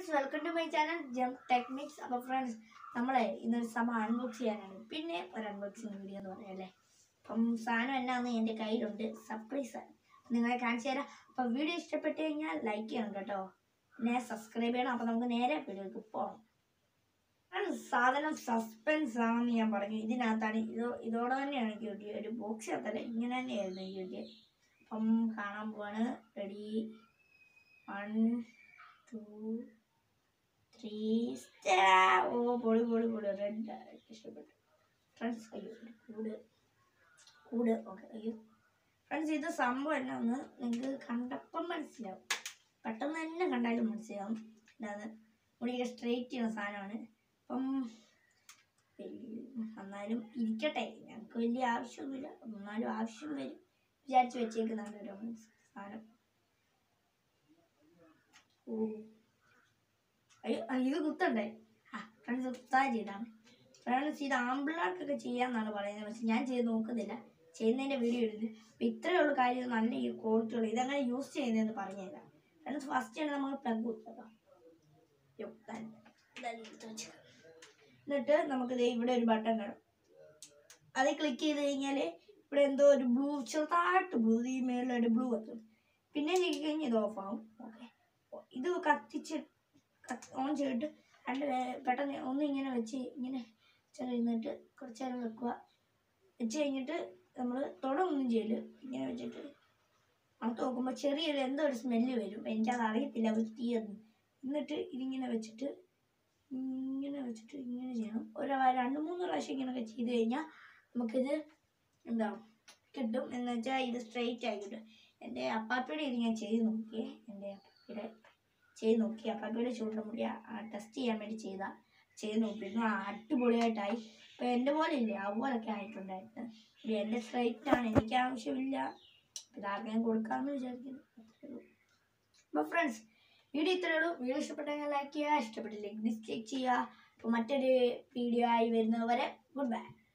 Friends welcome to my channel jump techniques അപ്പോൾ friends നമ്മളെ ഇന്നൊരു സമയം അൺബോക്സ് ചെയ്യാനാണ് പിന്നെ ഒരു അൺബോക്സിങ് വീഡിയോ എന്ന് പറയാം അപ്പം സാധനം എന്നാന്ന് എൻ്റെ കയ്യിലുണ്ട് സർപ്രൈസ് ആണ് നിങ്ങളെ കാണിച്ചു തരാം അപ്പോൾ വീഡിയോ ഇഷ്ടപ്പെട്ട് കഴിഞ്ഞാൽ ലൈക്ക് ചെയ്യണം കേട്ടോ പിന്നെ സബ്സ്ക്രൈബ് ചെയ്യണം അപ്പോൾ നമുക്ക് നേരെ വീഡിയോക്ക് പോകാം ഫ്രണ്ട്സ് സാധനം സസ്പെൻസ് ആണെന്ന് ഞാൻ പറഞ്ഞു ഇതിനകത്താണ് ഇത് ഇതോടെ തന്നെയാണ് എനിക്ക് കിട്ടിയത് ഒരു ബോക്സ് അകത്തല്ല ഇങ്ങനെ തന്നെയായിരുന്നു എനിക്ക് കിട്ടിയത് അപ്പം കാണാൻ പോവാണ് റെഡി വൺ ടു ത്രീ ഓ പൊളി പൊളി പൊളി റെഡ് ഇഷ്ടപ്പെട്ടു ഫ്രണ്ട്സ് അയ്യോ ഒരു കൂട് കൂട് ഓക്കെ അയ്യോ ഫ്രണ്ട്സ് ഇത് സംഭവം എന്നാന്ന് നിങ്ങൾക്ക് കണ്ടപ്പം മനസ്സിലാവും പെട്ടെന്ന് തന്നെ കണ്ടാലും മനസ്സിലാവും അല്ലാതെ മുടിയൊക്കെ സ്ട്രെയിറ്റ് ചെയ്യുന്ന സാധനമാണ് അപ്പം വലിയ- എന്നാലും ഇരിക്കട്ടെ ഞങ്ങൾക്ക് വലിയ ആവശ്യമൊന്നുമില്ല എന്നാലും ആവശ്യം വരും വിചാരിച്ച് വെച്ചേക്കുന്നുണ്ട് ഒരു സാധനം ഓ അയ്യോ ആ, ഇത് കുത്തണ്ടേ ആ ഫ്രണ്ട്സ് കുത്താ ചെയ്താണ് ഫ്രണ്ട്സ് ഇത് ആമ്പിള്ളേർക്കൊക്കെ ചെയ്യാന്നാണ് പറയുന്നത് പക്ഷെ ഞാൻ ചെയ്ത് നോക്കുന്നില്ല ചെയ്യുന്നതിൻ്റെ വീഡിയോ ഇടുന്നു അപ്പം ഇത്രയേ ഉള്ളൂ കാര്യം നല്ല ഈ ക്വാളിറ്റി ഉള്ളൂ ഇതെങ്ങനെ യൂസ് ചെയ്യുന്നതെന്ന് പറഞ്ഞുതരാം ഫ്രണ്ട്സ് ഫസ്റ്റ് ആണ് നമ്മൾ പ്ലഗ് കുത്തുക യോ, ദാ- ദാ എടുത്ത് വെച്ചേക്കാം. എന്നിട്ട് നമുക്കിത് ഇവിടെ ഒരു ബട്ടൺ കാണും അത് ക്ലിക്ക് ചെയ്ത് കഴിഞ്ഞാൽ ഇവിടെ എന്തോ ഒരു ബ്ലൂ ചെറുതായിട്ട് ബ്ലൂ ഈ മേളിലൊരു ബ്ലൂ എത്തും പിന്നെ ഞെക്കി കഴിഞ്ഞാൽ ഇത് ഓഫ് ആവും ഓക്കെ ഇത് കത്തിച്ച് ഓൺ ചെയ്തിട്ട് രണ്ട് പേ- പെട്ടെന്ന് ഒന്ന് ഇങ്ങനെ വെച്ച് ഇങ്ങനെ ചെറിയുന്നിട്ട് കുറച്ച് നേരം വെക്കുക വെച്ച് കഴിഞ്ഞിട്ട് നമ്മൾ തൊടൊന്നും ചെയ്യില്ല ഇങ്ങനെ വെച്ചിട്ട് നമുക്ക് നോക്കുമ്പോൾ ചെറിയൊരു എന്തോ ഒരു സ്മെല്ല് വരും എനിക്കത് അറിയത്തില്ല വൃത്തിയെന്ന് എന്നിട്ട് ഇതിങ്ങനെ വെച്ചിട്ട് ഇങ്ങനെ വെച്ചിട്ട് ഇങ്ങനെ ചെയ്യണം ഒരു രണ്ട് മൂന്ന് പ്രാവശ്യം ഇങ്ങനെയൊക്കെ ചെയ്ത് കഴിഞ്ഞാൽ നമുക്കിത് എന്താ കിട്ടും എന്ന് വെച്ചാൽ ഇത് സ്ട്രെയിറ്റ് ആയി കിട്ടും എൻ്റെ അപ്പാപ്പയുടെ ഇത് ഞാൻ ചെയ്ത് നോക്കിയേ എൻ്റെ അപ്പാപ്പയുടെ ചെയ്ത് നോക്കി അപ്പാപ്പയുടെ ചൂണ്ട മുടി ടെസ്റ്റ് ചെയ്യാൻ വേണ്ടി ചെയ്ത ചെയ്ത് നോക്കിയിരുന്നു ആ അടിപൊളിയായിട്ടായി അപ്പോൾ എൻ്റെ പോലെ ഇല്ലേ അതുപോലൊക്കെ ആയിട്ടുണ്ടായിരുന്നു ഇത് എൻ്റെ സ്ട്രൈറ്റ് ആണ് എനിക്ക് ആവശ്യമില്ല ഇതാർക്കും കൊടുക്കാമെന്ന് വിചാരിക്കുന്നു അത്രേ ഉള്ളൂ അപ്പോൾ ഫ്രണ്ട്സ് വീഡിയോ ഇത്രയേ ഉള്ളൂ വീഡിയോ ഇഷ്ടപ്പെട്ടെങ്കിൽ ലൈക്ക് ചെയ്യുക ഇഷ്ടപ്പെട്ടില്ലെങ്കിൽ ഡിസ്ലൈക്ക് ചെയ്യുക അപ്പോൾ മറ്റൊരു വീഡിയോ ആയി വരുന്നത് വരെ ഗുഡ് ബൈ